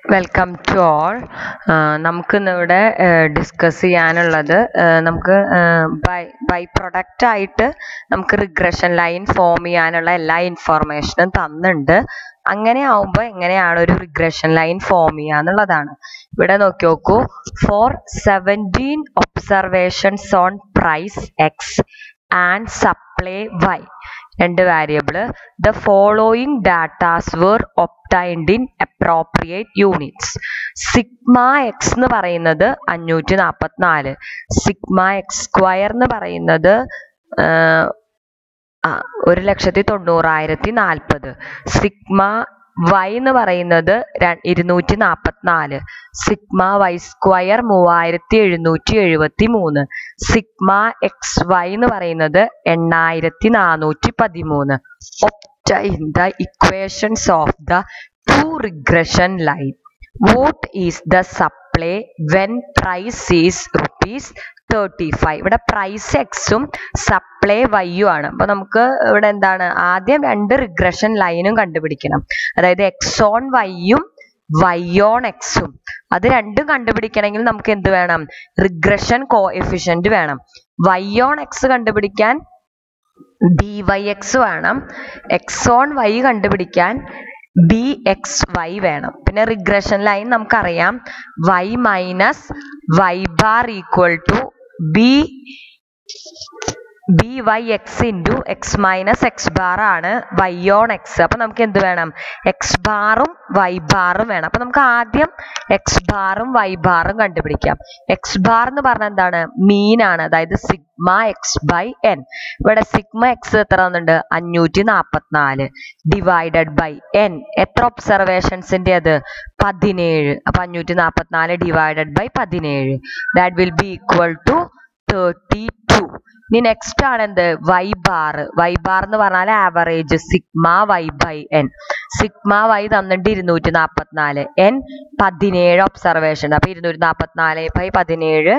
welcome to all നമുക്കിന്നിവിടെ discuss ചെയ്യാനുള്ളത് ഏഹ് നമുക്ക് ബൈ ബൈ പ്രൊഡക്റ്റ് ആയിട്ട് നമുക്ക് റിഗ്രഷൻ ലൈൻ ഫോം ചെയ്യാനുള്ള എല്ലാ ഇൻഫോർമേഷനും തന്നിട്ടുണ്ട് അങ്ങനെ ആവുമ്പോൾ എങ്ങനെയാണ് ഒരു റിഗ്രഷൻ ലൈൻ ഫോം ചെയ്യുക എന്നുള്ളതാണ് ഇവിടെ നോക്കി നോക്കൂ for seventeen observations on price X and supply Y രണ്ട് variable the following datas were obtained in appropriate units sigma X എന്ന് പറയുന്നത് അഞ്ഞൂറ്റി നാൽപ്പത്തിനാല് സിഗ്മ എക്സ് സ്ക്വയർ എന്ന് പറയുന്നത് ആ ഒരു ലക്ഷത്തി തൊണ്ണൂറായിരത്തി നാൽപ്പത് സിഗ്മ വൈ എന്ന് പറയുന്നത് ഇരുന്നൂറ്റി നാൽപ്പത്തിനാല് സിഗ്മ വൈ സ്ക്വയർ മൂവായിരത്തി എഴുന്നൂറ്റി എഴുപത്തി മൂന്ന് സിഗ്മ എക്സ് വൈ എന്ന് പറയുന്നത് എണ്ണായിരത്തി നാനൂറ്റി പതിമൂന്ന് obtain the equations of the two regression line what is the supply when price is rupees thirty five ഇവിടെ പ്രൈസ് എക്സും സപ്ലൈ വൈയും ആണ് അപ്പൊ നമുക്ക് ഇവിടെ എന്താണ് ആദ്യം രണ്ട് റിഗ്രഷൻ ലൈനും കണ്ടുപിടിക്കണം അതായത് എക്സ് ഓൺ വൈയും വൈ ഓൺ എക്സും അത് രണ്ടും കണ്ടുപിടിക്കണമെങ്കിൽ നമുക്ക് എന്ത് വേണം റിഗ്രഷൻ കോ എഫിഷ്യന്റ് വേണം വൈ ഓൺ എക്സ് കണ്ടുപിടിക്കാൻ ഡി വൈ എക്സ് വേണം എക്സ് ഓൺ വൈ കണ്ടുപിടിക്കാൻ ബി എക്സ് വൈ വേണം പിന്നെ റിഗ്രഷൻ ലൈൻ നമുക്കറിയാം Y minus Y bar equal to B B Y X into X minus X bar ആണ് Y on X അപ്പൊ നമുക്ക് എന്ത് വേണം എക്സ് ബാറും വൈ ബാറും വേണം അപ്പൊ നമുക്ക് ആദ്യം എക്സ് ബാറും വൈ ബാറും കണ്ടുപിടിക്കാം എക്സ് ബാർ എന്ന് പറഞ്ഞാൽ എന്താണ് മീൻ ആണ് അതായത് സിഗ്മ എക്സ് ബൈ എൻ ഇവിടെ സിഗ്മ എക്സ് എത്ര വന്നിട്ടുണ്ട് അഞ്ഞൂറ്റി നാപ്പത്തിനാല് ഡിവൈഡഡ് ബൈ എൻ എത്ര ഒബ്സർവേഷൻസിന്റെ അത് പതിനേഴ് അപ്പൊ അഞ്ഞൂറ്റി നാപ്പത്തിനാല് ഡിവൈഡഡ് ബൈ പതിനേഴ് that will be equal to thirty two ഇനി നെക്സ്റ്റ് ആണ് എന്ത് വൈ ബാർ വൈ ബാർ എന്ന് പറഞ്ഞാൽ average sigma Y by N sigma Y തന്നിട്ട് ഇരുന്നൂറ്റി നാപ്പത്തിനാല് എൻ പതിനേഴ് ഒബ്സർവേഷൻ അപ്പൊ ഇരുന്നൂറ്റി നാപ്പത്തിനാല് ബൈ പതിനേഴ്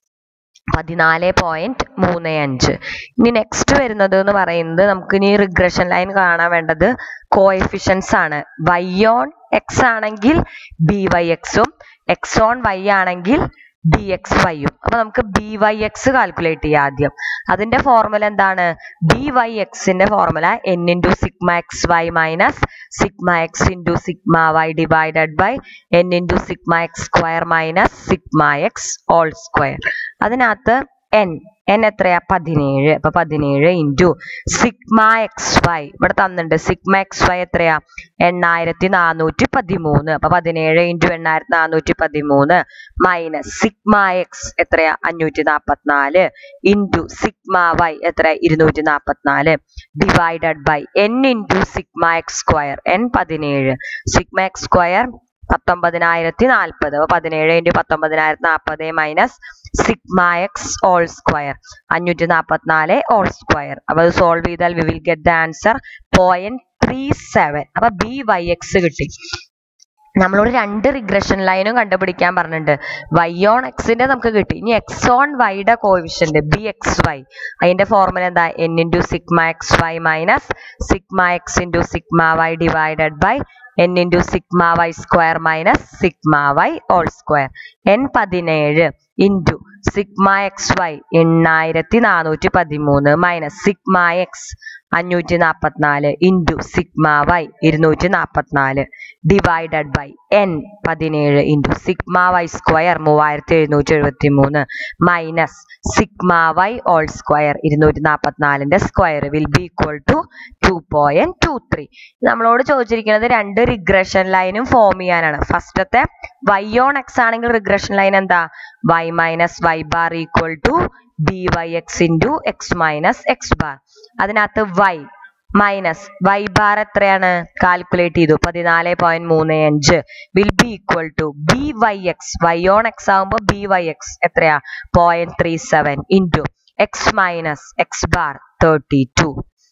പതിനാല് പോയിന്റ് മൂന്ന് അഞ്ച് ഇനി നെക്സ്റ്റ് വരുന്നത് എന്ന് പറയുന്നത് നമുക്ക് ഇനി റിഗ്രഷൻ ലൈൻ കാണാൻ വേണ്ടത് കോഎഫിഷ്യൻസ് ആണ് വൈ ഓൺ എക്സ് ആണെങ്കിൽ ബി വൈ എക്സും എക്സ് ഓൺ വൈ ആണെങ്കിൽ ബി എക്സ് വൈയും അപ്പൊ നമുക്ക് ബി വൈ എക്സ് കാൽക്കുലേറ്റ് ചെയ്യാം ആദ്യം അതിന്റെ ഫോർമുല എന്താണ് ബി വൈ എക്സിന്റെ formula N into sigma X Y minus sigma X into sigma Y divided by N into sigma X square minus sigma X whole square അതിനകത്ത് N N എത്രയാ പതിനേഴ് അപ്പൊ പതിനേഴ് ഇൻറ്റു സിഗ്മ എക്സ് വൈ ഇവിടെ തന്നിട്ടുണ്ട് sigma X Y എത്രയാ എണ്ണായിരത്തി നാനൂറ്റി പതിമൂന്ന് അപ്പൊ പതിനേഴ് ഇൻറ്റു എണ്ണായിരത്തി നാനൂറ്റി പതിമൂന്ന് മൈനസ് സിഗ്മ എക്സ് എത്രയാ അഞ്ഞൂറ്റി നാപ്പത്തിനാല് ഇൻറ്റു സിഗ്മ വൈ എത്ര ഇരുന്നൂറ്റി നാപ്പത്തിനാല് divided by N into sigma X square N പതിനേഴ് സിഗ്മ എക്സ് സ്ക്വയർ പത്തൊമ്പതിനായിരത്തി നാൽപ്പത് അപ്പൊ പതിനേഴ് ഇൻറ്റു പത്തൊമ്പതിനായിരത്തി നാൽപ്പത് minus sigma X whole square അഞ്ഞൂറ്റി നാൽപ്പത്തിനാല് ഓൾ സ്ക്വയർ അപ്പൊ അത് സോൾവ് ചെയ്താൽ we will get the answer point three seven അപ്പൊ ബി വൈ എക്സ് കിട്ടി നമ്മളോട് രണ്ട് റിഗ്രഷൻ ലൈനും കണ്ടുപിടിക്കാൻ പറഞ്ഞിട്ടുണ്ട് വൈ ഓൺ എക്സിന്റെ നമുക്ക് കിട്ടി ഇനി എക്സ് ഓൺ വൈയുടെ കോവിഷ്യന്റ് ബി എക്സ് വൈ അതിന്റെ ഫോർമുല എന്താ N into sigma X Y minus sigma X into sigma Y divided by N into sigma Y square minus sigma Y whole square N പതിനേഴ് into sigma X Y എണ്ണായിരത്തി നാനൂറ്റി പതിമൂന്ന് minus sigma X അഞ്ഞൂറ്റി നാൽപ്പത്തിനാല് into sigma Y ഇരുന്നൂറ്റി നാൽപ്പത്തിനാല് divided by N പതിനേഴ് into sigma Y square മൂവായിരത്തി എഴുന്നൂറ്റി എഴുപത്തി മൂന്ന് minus sigma Y whole square ഇരുന്നൂറ്റി നാൽപ്പത്തിനാലിന്റെ square will be equal to two point two three നമ്മളോട് ചോദിച്ചിരിക്കുന്നത് രണ്ട് റിഗ്രഷൻ ലൈനും ഫോം ചെയ്യാനാണ് ഫസ്റ്റത്തെ വൈ ഓൺ എക്സ് ആണെങ്കിൽ റിഗ്രഷൻ ലൈൻ എന്താ Y minus Y bar equal to B Y X into X minus X bar അതിനകത്ത് വൈ മൈനസ് വൈ ബാർ എത്രയാണ് കാൽക്കുലേറ്റ് ചെയ്തു പതിനാല് പോയിന്റ് മൂന്ന് അഞ്ച് will be equal to B Y X Y on X ആകുമ്പോൾ B Y X എത്രയാ point three seven into X minus X bar thirty two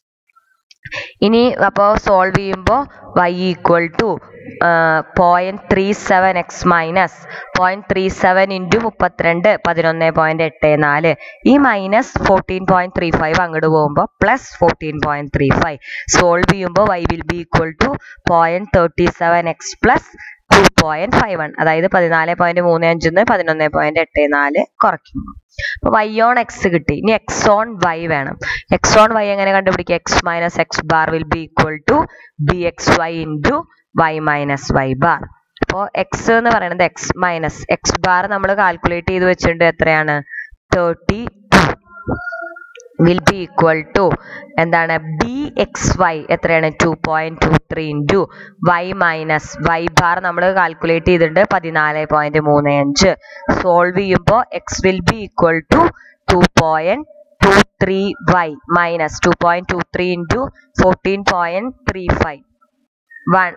ഇനി അപ്പോൾ സോൾവ് ചെയ്യുമ്പോൾ Y equal to point three seven X minus point three seven into മുപ്പത്തിരണ്ട് പതിനൊന്ന് point എട്ട് നാല് ഈ minus fourteen point three five അങ്ങോട്ട് പോകുമ്പോൾ plus fourteen point three five solve ചെയ്യുമ്പോൾ Y will be equal to point thirty seven X plus two point five one അതായത് പതിനാല് പോയിന്റ് മൂന്ന് അഞ്ചിന്ന് പതിനൊന്ന് പോയിന്റ് എട്ട് നാല് കുറയ്ക്കുന്നു അപ്പൊ വൈ ഓൺ എക്സ് കിട്ടി ഇനി എക്സ് ഓൺ വൈ വേണം എക്സ് ഓൺ വൈ എങ്ങനെ കണ്ടുപിടിക്കുക X minus X bar will be equal to B X Y into Y minus Y bar അപ്പോൾ എക്സ് എന്ന് പറയുന്നത് എക്സ് മൈനസ് എക്സ് ബാർ നമ്മൾ കാൽക്കുലേറ്റ് ചെയ്ത് വെച്ചിട്ടുണ്ട് എത്രയാണ് thirty two will be equal to എന്താണ് ബി എക്സ് വൈ എത്രയാണ് two point two three into Y minus Y bar നമ്മൾ കാൽക്കുലേറ്റ് ചെയ്തിട്ടുണ്ട് പതിനാല് പോയിന്റ് മൂന്ന് അഞ്ച് സോൾവ് ചെയ്യുമ്പോൾ X will be equal to two point two three Y minus two point two three into fourteen point three five one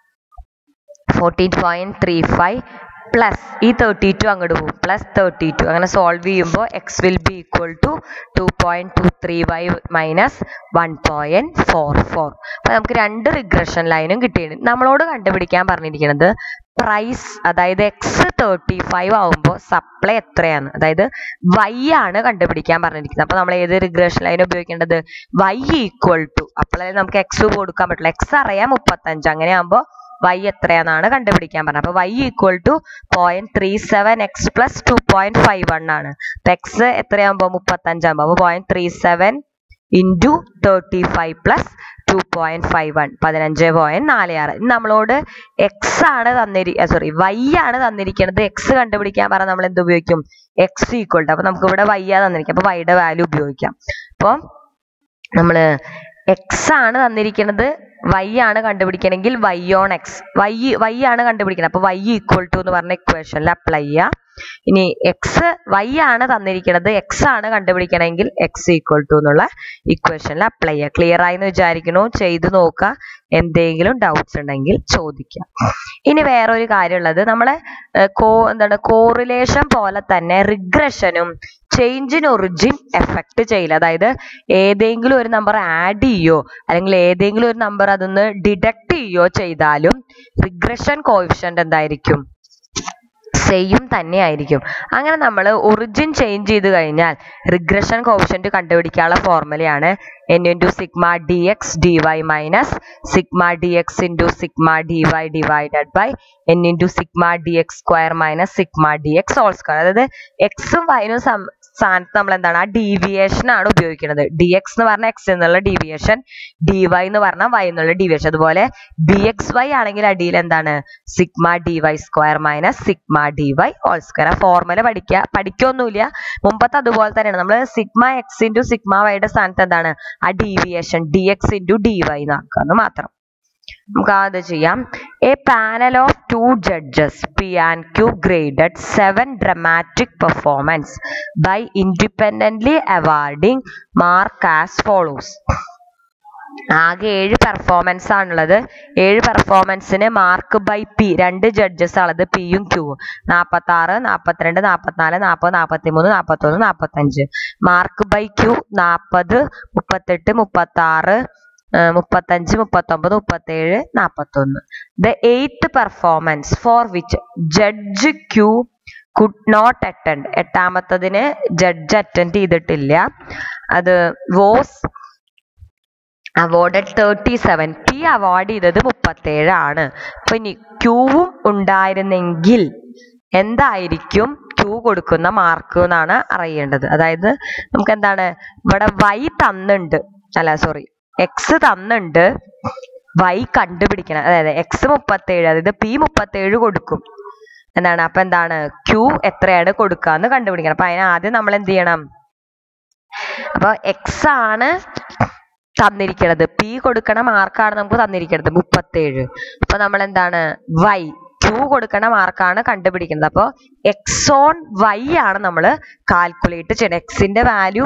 fourteen point three five plus ഈ thirty two അങ്ങോട്ട് പോകും plus thirty two അങ്ങനെ solve ചെയ്യുമ്പോൾ X will be equal to two point two three Y minus one point four four അപ്പൊ നമുക്ക് രണ്ട് regression ലൈനും കിട്ടിയിട്ടുണ്ട് നമ്മളോട് കണ്ടുപിടിക്കാൻ പറഞ്ഞിരിക്കുന്നത് പ്രൈസ് അതായത് എക്സ് തേർട്ടി ഫൈവ് ആവുമ്പോൾ സപ്ലൈ എത്രയാണ് അതായത് വൈ ആണ് കണ്ടുപിടിക്കാൻ പറഞ്ഞിരിക്കുന്നത് അപ്പൊ നമ്മൾ ഏത് റിഗ്രഷൻ ലൈൻ ഉപയോഗിക്കേണ്ടത് വൈ ഈക്വൽ ടു അപ്പോഴേ നമുക്ക് എക്സ് കൊടുക്കാൻ പറ്റില്ല എക്സ് അറിയാം മുപ്പത്തഞ്ച് അങ്ങനെ ആകുമ്പോൾ വൈ എത്രയാണെന്നാണ് കണ്ടുപിടിക്കാൻ പറഞ്ഞത് അപ്പൊ Y equal to point three seven X plus two point five one ആണ് അപ്പൊ എക്സ് എത്രയാകുമ്പോൾ മുപ്പത്തഞ്ചാകുമ്പോൾ അപ്പൊ point three seven into thirty five plus two point five one പതിനഞ്ച് പോയിന്റ് നാല് ആറ് ഇനി നമ്മളോട് എക്സ് ആണ് തന്നിരി സോറി വൈ ആണ് തന്നിരിക്കുന്നത് എക്സ് കണ്ടുപിടിക്കാൻ പറഞ്ഞാൽ നമ്മൾ എന്ത് ഉപയോഗിക്കും എക്സ് ഈക്വൽ ടു അപ്പൊ നമുക്ക് ഇവിടെ വൈ ആ തന്നിരിക്കും അപ്പൊ വൈയുടെ വാല്യൂ ഉപയോഗിക്കാം അപ്പൊ നമ്മള് എക്സ് ആണ് തന്നിരിക്കുന്നത് വൈ ആണ് കണ്ടുപിടിക്കണമെങ്കിൽ Y on X Y Y ആണ് കണ്ടുപിടിക്കുന്നത് അപ്പൊ വൈ ഈക്വൽ ടു എന്ന് പറഞ്ഞ ഇക്വേഷനിൽ അപ്ലൈ ചെയ്യാം ഇനി എക്സ് വൈ ആണ് തന്നിരിക്കുന്നത് എക്സ് ആണ് കണ്ടുപിടിക്കണമെങ്കിൽ എക്സ് ഈക്വൽ ടു എന്നുള്ള ഇക്വേഷനിൽ അപ്ലൈ ചെയ്യുക ക്ലിയർ ആയി എന്ന് വിചാരിക്കണു ചെയ്ത് നോക്കുക എന്തെങ്കിലും ഡൗട്ട്സ് ഉണ്ടെങ്കിൽ ചോദിക്കാം ഇനി വേറൊരു കാര്യമുള്ളത് നമ്മളെ ഏർ, കോ എന്താണ് കോറിലേഷൻ പോലെ തന്നെ റിഗ്രഷനും ചേഞ്ച് ഇൻ ഒറിജിൻ എഫക്ട് ചെയ്യില്ല അതായത് ഏതെങ്കിലും ഒരു നമ്പർ ആഡ് ചെയ്യോ അല്ലെങ്കിൽ ഏതെങ്കിലും ഒരു നമ്പർ അതൊന്ന് ഡിഡക്ട് ചെയ്യോ ചെയ്താലും റിഗ്രഷൻ കോയിഫിഷ്യന്റ് എന്തായിരിക്കും സെയിം തന്നെ ആയിരിക്കും അങ്ങനെ നമ്മൾ ഒറിജിൻ ചേഞ്ച് ചെയ്ത് കഴിഞ്ഞാൽ റിഗ്രഷൻ കോഷ്യന്റ് കണ്ടുപിടിക്കാനുള്ള ഫോർമുലയാണ് N into sigma D X D Y minus sigma D X into sigma D Y divided by N into sigma D X square minus sigma D X whole square അതായത് എക്സും വൈനും സ്ഥാനത്ത് നമ്മൾ എന്താണ് ആ deviation ആണ് ഉപയോഗിക്കുന്നത് ഡി എക്സ് എന്ന് പറഞ്ഞ എക്സ് എന്നുള്ള ഡീവിയേഷൻ ഡി വൈ എന്ന് പറഞ്ഞാൽ വൈ എന്നുള്ള ഡീവിയേഷൻ അതുപോലെ ഡി എക്സ് വൈ ആണെങ്കിൽ അടിയിൽ എന്താണ് sigma D Y square minus sigma D Y whole square ആ ഫോർമുല പഠിക്കുക പഠിക്കൊന്നുമില്ല മുമ്പത്തെ അതുപോലെ തന്നെയാണ് നമ്മൾ സിഗ്മ എക്സ് ഇൻറ്റു സിഗ്മ വൈയുടെ സ്ഥാനത്ത് എന്താണ് ആ deviation D X into D Y എന്നാക്കുക എന്ന് മാത്രം നമുക്ക് അത് ചെയ്യാം a panel of two judges P and Q graded seven dramatic performance by independently awarding mark as follows ആകെ ഏഴ് പെർഫോമൻസ് ആണുള്ളത് ഏഴ് പെർഫോമൻസിന് മാർക്ക് ബൈ പി രണ്ട് ജഡ്ജസ് ആണുള്ളത് പിയും ക്യൂവും നാൽപ്പത്തി ആറ് നാൽപ്പത്തിരണ്ട് നാൽപ്പത്തിനാല് നാൽപ്പത് നാൽപ്പത്തി മൂന്ന് നാൽപ്പത്തൊന്ന് നാൽപ്പത്തഞ്ച് മാർക്ക് ബൈ ക്യൂ നാൽപ്പത് മുപ്പത്തെട്ട് മുപ്പത്തി ആറ് മുപ്പത്തഞ്ച് മുപ്പത്തൊമ്പത് മുപ്പത്തേഴ് നാൽപ്പത്തൊന്ന് the eighth performance for which judge Q could not attend എട്ടാമത്തതിന് ജഡ്ജ് അറ്റൻഡ് ചെയ്തിട്ടില്ല അത് was awarded thirty seven P award ചെയ്തത് മുപ്പത്തേഴാണ് അപ്പൊ ഇനി ക്യൂവും ഉണ്ടായിരുന്നെങ്കിൽ എന്തായിരിക്കും ക്യൂ കൊടുക്കുന്ന മാർക്ക് എന്നാണ് അറിയേണ്ടത് അതായത് നമുക്ക് എന്താണ് ഇവിടെ വൈ തന്നുണ്ട് അല്ല സോറി എക്സ് തന്നുണ്ട് വൈ കണ്ടുപിടിക്കണം അതായത് എക്സ് മുപ്പത്തേഴ് അതായത് പി മുപ്പത്തേഴ് കൊടുക്കും എന്താണ് അപ്പൊ എന്താണ് ക്യൂ എത്രയാണ് കൊടുക്കാന്ന് കണ്ടുപിടിക്കണം അപ്പൊ അതിന് ആദ്യം നമ്മൾ എന്ത് ചെയ്യണം അപ്പൊ എക്സ് ആണ് തന്നിരിക്കുന്നത് പി കൊടുക്കണ മാർക്കാണ് നമുക്ക് തന്നിരിക്കുന്നത് മുപ്പത്തേഴ് അപ്പൊ നമ്മൾ എന്താണ് വൈ ക്യൂ കൊടുക്കണ മാർക്കാണ് കണ്ടുപിടിക്കുന്നത് അപ്പൊ എക്സ് ഓൺ വൈ ആണ് നമ്മൾ കാൽക്കുലേറ്റ് ചെയ്യണം എക്സിന്റെ വാല്യൂ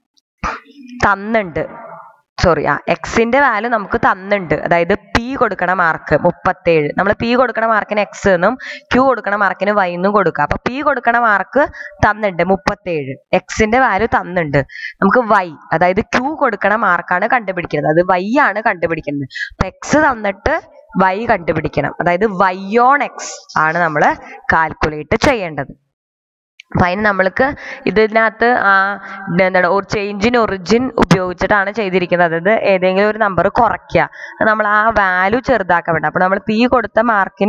തന്നുണ്ട് സോറി ആ എക്സിന്റെ വാല്യൂ നമുക്ക് തന്നുണ്ട് അതായത് പി കൊടുക്കണ മാർക്ക് മുപ്പത്തേഴ് നമ്മൾ പി കൊടുക്കണ മാർക്കിന് എക്സ് എന്നും ക്യൂ കൊടുക്കണ മാർക്കിന് വൈ എന്നും കൊടുക്കുക അപ്പൊ പി കൊടുക്കണ മാർക്ക് തന്നുണ്ട് മുപ്പത്തേഴ് എക്സിന്റെ വാല്യൂ തന്നുണ്ട് നമുക്ക് വൈ അതായത് ക്യൂ കൊടുക്കണ മാർക്കാണ് കണ്ടുപിടിക്കുന്നത് അത് വൈ ആണ് കണ്ടുപിടിക്കുന്നത് അപ്പൊ എക്സ് തന്നിട്ട് വൈ കണ്ടുപിടിക്കണം അതായത് വൈ ഓൺ എക്സ് ആണ് നമ്മൾ കാൽക്കുലേറ്റ് ചെയ്യേണ്ടത് അപ്പൊ അതിന് നമ്മൾക്ക് ഇതിനകത്ത് ആ എന്താണ് ഒരു ചേഞ്ച് ഇൻ ഒറിജിൻ ഉപയോഗിച്ചിട്ടാണ് ചെയ്തിരിക്കുന്നത് അതായത് ഏതെങ്കിലും ഒരു നമ്പർ കുറയ്ക്കുക നമ്മൾ ആ വാല്യൂ ചെറുതാക്കാൻ വേണ്ട അപ്പൊ നമ്മൾ പി കൊടുത്ത മാർക്കിന്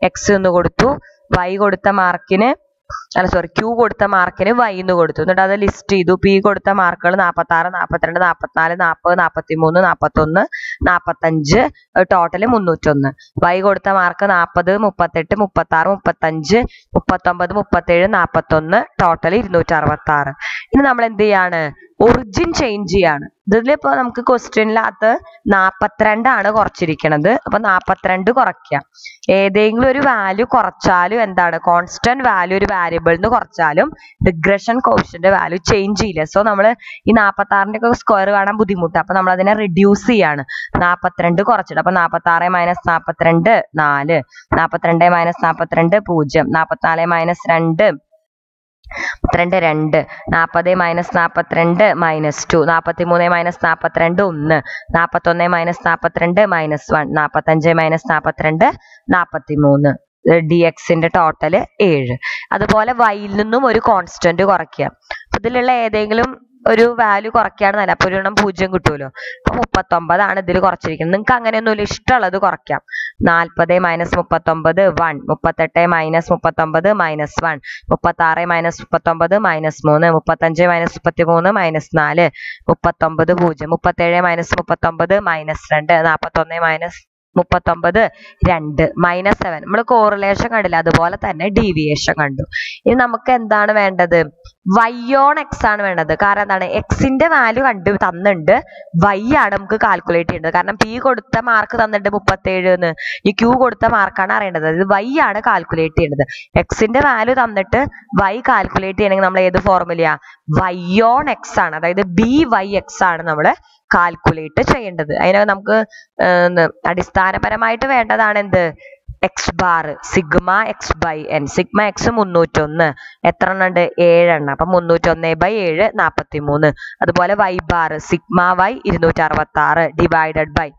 എക്സ് എന്ന് കൊടുത്തു വൈ കൊടുത്ത മാർക്കിന് അല്ല സോറി ക്യൂ കൊടുത്ത മാർക്കിന് വൈ എന്ന് കൊടുത്തു എന്നിട്ട് അത് ലിസ്റ്റ് ചെയ്തു പി കൊടുത്ത മാർക്കുകൾ നാൽപ്പത്തി ആറ് നാൽപ്പത്തിരണ്ട് നാൽപ്പത്തിനാല് നാൽപ്പത് നാൽപ്പത്തി മൂന്ന് നാൽപ്പത്തൊന്ന് നാൽപ്പത്തഞ്ച് ടോട്ടൽ മുന്നൂറ്റൊന്ന് വൈ കൊടുത്ത മാർക്ക് നാൽപ്പത് മുപ്പത്തെട്ട് മുപ്പത്തി ആറ് മുപ്പത്തഞ്ച് മുപ്പത്തൊമ്പത് മുപ്പത്തേഴ് നാൽപ്പത്തൊന്ന് ടോട്ടൽ ഇരുന്നൂറ്റി അറുപത്തി ആറ് ഇനി നമ്മൾ എന്ത് ചെയ്യാണ് ഒറിജിൻ ചേഞ്ച് ചെയ്യാണ് ഇതിലിപ്പോ നമുക്ക് ക്വസ്റ്റ്യനിനകത്ത് നാപ്പത്തിരണ്ടാണ് കുറച്ചിരിക്കണത് അപ്പൊ നാപ്പത്തിരണ്ട് കുറയ്ക്കാം ഏതെങ്കിലും ഒരു വാല്യൂ കുറച്ചാലും എന്താണ് കോൺസ്റ്റന്റ് വാല്യൂ ഒരു വാരിയബിളിന് കുറച്ചാലും റിഗ്രഷൻ കോഷ്യന്റെ വാല്യൂ ചേഞ്ച് ചെയ്യില്ല സോ നമ്മൾ ഈ നാപ്പത്തി ആറിന്റെ ഒക്കെ സ്ക്വയർ കാണാൻ ബുദ്ധിമുട്ടാണ് അപ്പൊ നമ്മൾ അതിനെ റിഡ്യൂസ് ചെയ്യാണ് നാപ്പത്തിരണ്ട് കുറച്ചിട്ട് അപ്പൊ നാപ്പത്തി ആറ് മൈനസ് നാപ്പത്തിരണ്ട് നാല് നാപ്പത്തിരണ്ട് മൈനസ് നാപ്പത്തിരണ്ട് പൂജ്യം നാപ്പത്തിനാല് മൈനസ് രണ്ട് നാൽപ്പത്തിരണ്ട് രണ്ട് നാൽപ്പത് മൈനസ് നാൽപ്പത്തിരണ്ട് മൈനസ് ടു നാൽപ്പത്തി മൂന്ന് മൈനസ് നാൽപ്പത്തിരണ്ട് ഒന്ന് നാൽപ്പത്തൊന്ന് മൈനസ് നാൽപ്പത്തിരണ്ട് മൈനസ് വൺ നാൽപ്പത്തഞ്ച് മൈനസ് നാൽപ്പത്തിരണ്ട് നാൽപ്പത്തി മൂന്ന് ഡി എക്സിന്റെ ടോട്ടൽ ഏഴ് അതുപോലെ വൈയിൽ നിന്നും ഒരു കോൺസ്റ്റന്റ് കുറയ്ക്കുക അപ്പൊ ഇതിലുള്ള ഏതെങ്കിലും ഒരു വാല്യൂ കുറയ്ക്കുകയാണെന്നല്ല അപ്പൊ ഒരെണ്ണം പൂജ്യം കിട്ടുമല്ലോ അപ്പൊ മുപ്പത്തൊമ്പതാണ് ഇതിൽ കുറച്ചിരിക്കുന്നത് നിങ്ങൾക്ക് അങ്ങനെയൊന്നുമില്ല ഇഷ്ടമുള്ളത് കുറയ്ക്കാം നാൽപ്പത് മൈനസ് മുപ്പത്തൊമ്പത് വൺ മുപ്പത്തെട്ട് മൈനസ് മുപ്പത്തൊമ്പത് മൈനസ് വൺ മുപ്പത്തി ആറ് മൈനസ് മുപ്പത്തൊമ്പത് മൈനസ് മൂന്ന് മുപ്പത്തഞ്ച് മൈനസ് മുപ്പത്തി മൂന്ന് മൈനസ് നാല് മുപ്പത്തൊമ്പത് പൂജ്യം മുപ്പത്തേഴ് മൈനസ് മുപ്പത്തൊമ്പത് മൈനസ് രണ്ട് നാൽപ്പത്തൊന്ന് മൈനസ് മുപ്പത്തൊമ്പത് രണ്ട് മൈനസ് സെവൻ നമ്മൾ കോറിലേഷൻ കണ്ടില്ല അതുപോലെ തന്നെ ഡീവിയേഷൻ കണ്ടു ഇനി നമുക്ക് എന്താണ് വേണ്ടത് വൈ ഓൺ എക്സ് ആണ് വേണ്ടത് കാരണം എന്താണ് എക്സിന്റെ വാല്യൂ കണ്ടു തന്നിട്ടുണ്ട് വൈ ആണ് നമുക്ക് കാൽക്കുലേറ്റ് ചെയ്യേണ്ടത് കാരണം പി കൊടുത്ത മാർക്ക് തന്നിട്ടുണ്ട് മുപ്പത്തേഴ് എന്ന് ഈ ക്യൂ കൊടുത്ത മാർക്കാണ് അറിയേണ്ടത് ഇത് വൈ ആണ് കാൽക്കുലേറ്റ് ചെയ്യേണ്ടത് എക്സിന്റെ വാല്യൂ തന്നിട്ട് വൈ കാൽക്കുലേറ്റ് ചെയ്യണമെങ്കിൽ നമ്മൾ ഏത് ഫോർമുലയാ വൈ ഓൺ എക്സ് ആണ് അതായത് ബി വൈ എക്സ് ആണ് നമ്മൾ കാൽക്കുലേറ്റ് ചെയ്യേണ്ടത് അതിന് നമുക്ക് ഏർ അടിസ്ഥാനപരമായിട്ട് വേണ്ടതാണ് എന്ത് X bar sigma X by N sigma X മുന്നൂറ്റൊന്ന് എത്ര എണ്ണം ഉണ്ട് ഏഴെണ്ണം അപ്പൊ മുന്നൂറ്റൊന്ന് ബൈ ഏഴ് നാൽപ്പത്തി മൂന്ന് അതുപോലെ വൈ ബാർ സിഗ്മ വൈ ഇരുന്നൂറ്റി അറുപത്തി ആറ് ഡിവൈഡഡ് ബൈ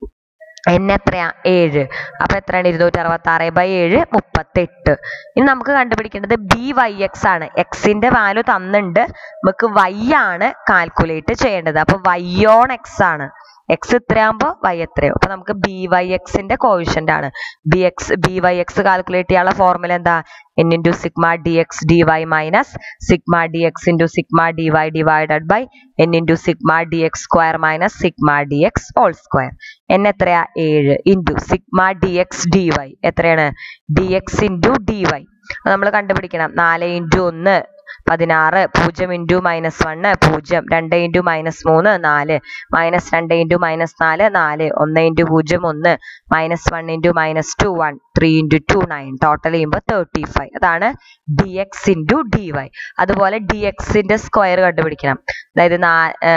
എൻ എത്രയാ ഏഴ് അപ്പൊ എത്രയാണ് ഇരുന്നൂറ്റി അറുപത്തി ആറ് ബൈ ഏഴ് മുപ്പത്തെട്ട് ഇനി നമുക്ക് കണ്ടുപിടിക്കേണ്ടത് ബി വൈ എക്സ് ആണ് എക്സിന്റെ വാല്യൂ തന്നിട്ടുണ്ട് നമുക്ക് വൈ ആണ് കാൽക്കുലേറ്റ് ചെയ്യേണ്ടത് അപ്പൊ വൈ ഓൺ എക്സ് ആണ് എക്സ് ഇത്രയാകുമ്പോൾ വൈ എത്രയോ അപ്പൊ നമുക്ക് ബി വൈ എക്സിന്റെ കോവിഷ്യന്റ് ആണ് b x b Y x calculate ചെയ്യാനുള്ള ഫോർമുല എന്താ N into sigma D X D Y minus sigma D X into sigma D Y divided by N into sigma D X square minus sigma D X whole square n എത്രയാ ഏഴ് into sigma D X D y എത്രയാണ് d X into D y നമ്മൾ കണ്ടുപിടിക്കണം നാല് into ഒന്ന് പതിനാറ് പൂജ്യം into minus one പൂജ്യം രണ്ട് ഇൻറ്റു മൈനസ് മൂന്ന് നാല് മൈനസ് രണ്ട് ഇൻറ്റു മൈനസ് നാല് നാല് ഒന്ന് ഇൻറ്റു പൂജ്യം ഒന്ന് minus one into minus two one three into two nine total ചെയ്യുമ്പോൾ തേർട്ടി ഫൈവ് അതാണ് d X into D y അതുപോലെ ഡി എക്സിന്റെ സ്ക്വയർ കണ്ടുപിടിക്കണം അതായത് നാ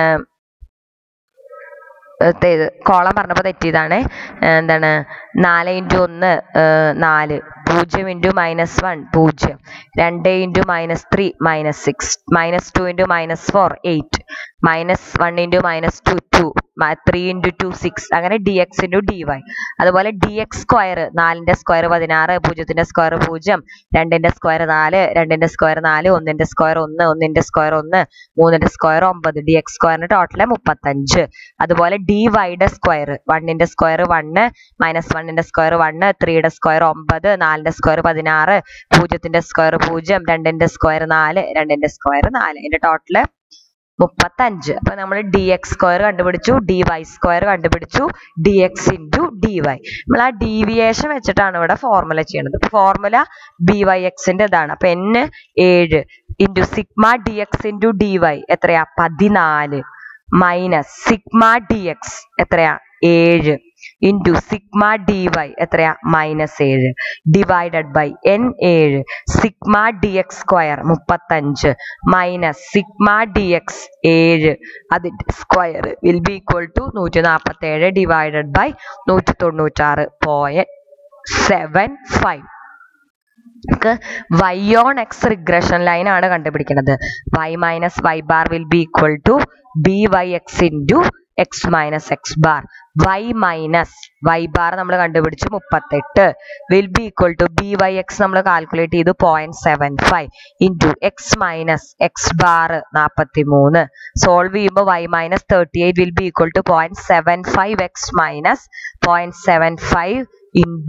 കോളം പറഞ്ഞപ്പോൾ തെറ്റിയതാണ് എന്താണ് നാല് ഇൻറ്റു ഒന്ന് നാല് പൂജ്യം ഇൻറ്റു മൈനസ് വൺ പൂജ്യം രണ്ട് into minus three minus six minus two into minus four eight minus one into minus two two three into two six അങ്ങനെ d X into D y അതുപോലെ ഡി എക്സ് സ്ക്വയർ നാലിന്റെ square പതിനാറ് പൂജ്യത്തിന്റെ square പൂജ്യം രണ്ടിന്റെ square നാല് രണ്ടിന്റെ square നാല് ഒന്നിന്റെ സ്ക്വയർ ഒന്ന് ഒന്നിന്റെ സ്ക്വയർ ഒന്ന് മൂന്നിന്റെ സ്ക്വയർ ഒമ്പത് ഡി എക്സ് സ്ക്വയറിന്റെ ടോട്ടൽ മുപ്പത്തഞ്ച് അതുപോലെ ഡി വൈയുടെ സ്ക്വയർ വണ്ണിന്റെ സ്ക്വയർ വണ്ണ് മൈനസ് വണ്ണിന്റെ സ്ക്വയർ വണ്ണ് ത്രീയുടെ സ്ക്വയർ ഒമ്പത് നാലിന്റെ സ്ക്വയർ പതിനാറ് പൂജ്യത്തിന്റെ സ്ക്വയർ പൂജ്യം രണ്ടിന്റെ സ്ക്വയർ നാല് രണ്ടിന്റെ സ്ക്വയർ നാല് ഇതിന്റെ ടോട്ടൽ മുപ്പത്തഞ്ച് അപ്പൊ നമ്മൾ ഡി എക്സ് സ്ക്വയർ കണ്ടുപിടിച്ചു ഡി വൈ സ്ക്വയർ കണ്ടുപിടിച്ചു d X into D y നമ്മൾ ആ ഡീവിയേഷൻ വെച്ചിട്ടാണ് ഇവിടെ ഫോർമുല ചെയ്യുന്നത് അപ്പൊ ഫോർമുല ബി വൈ എക്സിന്റെ ഇതാണ് അപ്പൊ എൻ ഏഴ് into sigma D X into D y എത്രയാ പതിനാല് മൈനസ് സിഗ്മ ഡി എക്സ് എത്രയാ ഏഴ് ഇൻറ്റു സിഗ്മ ഡി വൈ എത്രയാ മൈനസ് ഏഴ് ഡിവൈഡഡ് ബൈ എൻ ഏഴ് സിഗ്മ ഡി എക്സ് സ്ക്വയർ മുപ്പത്തഞ്ച് മൈനസ് സിഗ്മ ഡി എക്സ് ഏഴ് അതിന്റെ square will be equal to നൂറ്റി നാൽപ്പത്തി ഏഴ് ഡിവൈഡഡ് ബൈ നൂറ്റി തൊണ്ണൂറ്റാറ് പോയിന്റ് സെവൻ ഫൈവ് നമുക്ക് y on x regression line ആണ് കണ്ടുപിടിക്കുന്നത് y minus Y bar will be equal to B Y X into X minus X bar y minus Y bar നമ്മൾ കണ്ടുപിടിച്ചു മുപ്പത്തെട്ട് will be equal to B Y x നമ്മൾ calculate ചെയ്തു point seven five into X minus X bar നാൽപ്പത്തി മൂന്ന് solve ചെയ്യുമ്പോൾ y minus thirty eight will be equal to point seven five x minus point seven five into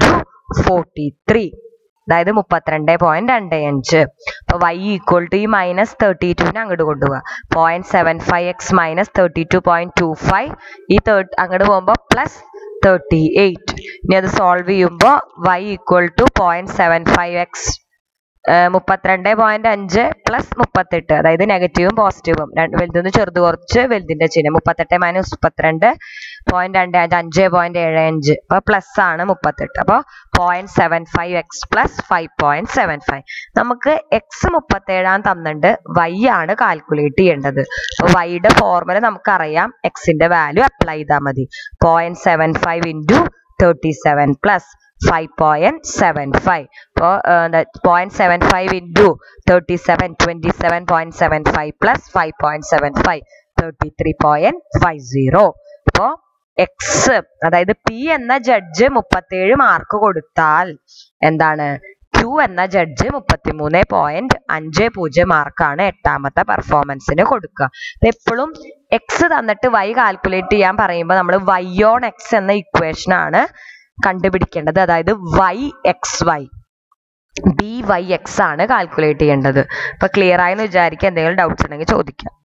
forty three അതായത് മുപ്പത്തിരണ്ട് പോയിന്റ് രണ്ട് അഞ്ച് അപ്പൊ വൈ ഈക്വൽ ടു ഈ മൈനസ് തേർട്ടി ടുവിനെ അങ്ങോട്ട് കൊണ്ടുപോവുക point seven five x minus thirty two point two five ഈ തേർട്ടി അങ്ങോട്ട് പോകുമ്പോൾ പ്ലസ് തേർട്ടി എയ്റ്റ് ഇനി അത് സോൾവ് ചെയ്യുമ്പോൾ Y equal to point seven five x മുപ്പത്തിരണ്ട് പോയിന്റ് അഞ്ച് പ്ലസ് മുപ്പത്തെട്ട് അതായത് നെഗറ്റീവും പോസിറ്റീവും വലുതെന്ന് ചെറുത് കുറച്ച് വലുതിന്റെ ചിഹ്നം മുപ്പത്തെട്ട് മൈനസ് മുപ്പത്തിരണ്ട് പോയിന്റ് രണ്ട് അഞ്ച് അഞ്ച് പോയിന്റ് ഏഴ് അഞ്ച് അപ്പൊ പ്ലസ് ആണ് മുപ്പത്തെട്ട് അപ്പോൾ point seven five x plus five point seven five നമുക്ക് എക്സ് മുപ്പത്തേഴാം തന്നിട്ട് വൈ ആണ് കാൽക്കുലേറ്റ് ചെയ്യേണ്ടത് അപ്പൊ വൈയുടെ ഫോർമുല നമുക്കറിയാം എക്സിന്റെ വാല്യൂ അപ്ലൈ ചെയ്താൽ മതി point seven five into thirty seven plus five point seven five അപ്പോൾ point seven five into thirty seven twenty seven point seven five plus five point seven five thirty three point five zero അപ്പോൾ x അതായത് P എന്ന judge മുപ്പത്തേഴ് mark കൊടുത്താൽ എന്താണ് Q എന്ന judge മുപ്പത്തിമൂന്ന് point അഞ്ച് പൂജ്യം മാർക്കാണ് എട്ടാമത്തെ പെർഫോമൻസിന് കൊടുക്കുക എപ്പോഴും എക്സ് തന്നിട്ട് വൈ കാൽക്കുലേറ്റ് ചെയ്യാൻ പറയുമ്പോൾ നമ്മൾ വൈ ഓൺ എക്സ് എന്ന ഇക്വേഷൻ ആണ് കണ്ടുപിടിക്കേണ്ടത് അതായത് y X y b Y x ആണ് കാൽക്കുലേറ്റ് ചെയ്യേണ്ടത് അപ്പൊ ക്ലിയർ ആയെന്ന് വിചാരിക്കുക എന്തെങ്കിലും ഡൗട്ട്സ് ഉണ്ടെങ്കിൽ ചോദിക്കാം